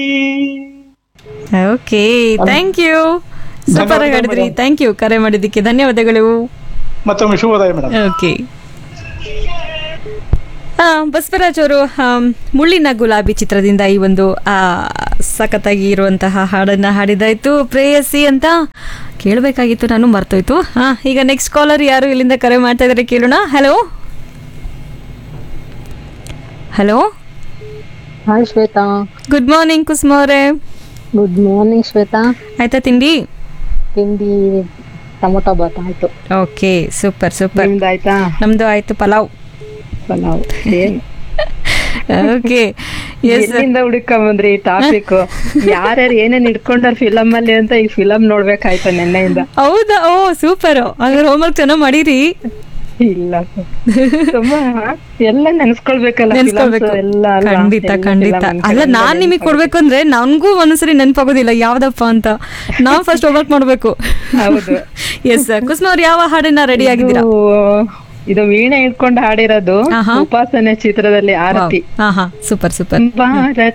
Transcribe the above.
Okay thank you super ಆಗಿ ಹಾಡಿದ್ರಿ thank you ಕರೆ ಮಾಡಿದ್ದಕ್ಕೆ ಧನ್ಯವಾದಗಳು ಮತ್ತೊಮ್ಮೆ ಶುಭೋದಯ ಮೇಡಮ್ ಓಕೆ ಬಸವರಾಜ್ ಅವರು ಆಮ್, ಮುಳ್ಳಿನ ಗುಲಾಬಿ ಚಿತ್ರದಿಂದ ಈ ಒಂದು ಆ, ಸಖತ್ತಾಗಿ ಇರುವಂತಹ ಹಾಡನ್ನ ಹಾಡಿದಾಯ್ತು ಪ್ರೇಯಸಿ ಅಂತ ಕೇಳಬೇಕಾಗಿತ್ತು ನಾನು ಮರ್ತೋಯ್ತು ಹಾ ಈಗ ನೆಕ್ಸ್ಟ್ ಕಾಲರ್ ಯಾರು ಇಲ್ಲಿಂದ ಕರೆ ಮಾಡ್ತಾ ಇದ್ದಾರೆ ಕೇಳೋಣ hello hello hi Shweta good morning Kusuma ಅವರೇ ಗುಡ್ ಮಾರ್ನಿಂಗ್ ಶ್ವೇತಾ ಆಯ್ತಾ ತಿಂಡಿ ತಿಂಡಿ ಟೊಮೊಟೊ ಬಾತ್ ಆಯ್ತು ಓಕೆ ಸೂಪರ್ ಸೂಪರ್ ನಿಮ್ದಾಯ್ತಾ ನಮ್ದು ಆಯ್ತು ಪಲಾವ್ ಪಲಾವ್ ಏನ್ ಓಕೆ ಎಸ್ ಎಲ್ಲಿಂದ ಹುಡುಕೊಂಡ್ ಬಂದ್ರಿ ಟಾಪಿಕ್ ಯಾರ್ಯಾರು ಏನೇನ್ ಇಟ್ಕೊಂಡಾರ ಫಿಲಮ್ ಅಲ್ಲಿ ಅಂತ ಈ ಫಿಲಮ್ ನೋಡ್ಬೇಕಾಯ್ತು ನಿನ್ನೆಯಿಂದ ಹೌದಾ ಓ ಸೂಪರ್ ಹಾಗಾದ್ರೆ ಹೋಮ್ವರ್ಕ್ ಚೆನ್ನಾಗಿ ಮಾಡಿರಿ ಇಲ್ಲ ತುಂಬಾ ಎಲ್ಲ ನೆನ್ಸ್ಕೊಳ್ಬೇಕಲ್ಲ films ನೆನ್ಸ್ಕೊಳ್ಬೇಕು ಎಲ್ಲ ಅಲ್ವಾ? ಖಂಡಿತ ಎಲ್ಲ ಖಂಡಿತ film ಅಲ್ಲ ನೆನ್ಸ್ಕೊಂಡ್ರೆ ನಾನ್ ನಿಮಗೆ ಕೊಡ್ಬೇಕು ಅಂದ್ರೆ ನನ್ಗೂ ಒಂದ್ಸರಿ ನೆನಪಾಗೋದಿಲ್ಲ ಯಾವ್ದಪ್ಪ ಅಂತ ನಾವ್ ಫಸ್ಟ್ ಹೋಮ್ವರ್ಕ್ ಮಾಡ್ಬೇಕು ಹೌದು. ಎಸ್ ಕುಸುಮ ಅವ್ರು ಯಾವ ಹಾಡನ್ನ ರೆಡಿ ಆಗಿದ್ದೀರಾ ಇದು- ಇದು ವೀಣೆ ಇಟ್ಕೊಂಡು ಹಾಡಿರೋದು ಆಹಾ. ಉಪಾಸನೆ ಚಿತ್ರದಲ್ಲಿ ಆರತಿ ಹಾ ಹಾ ಸೂಪರ್ ಸೂಪರ್ ಭಾರತ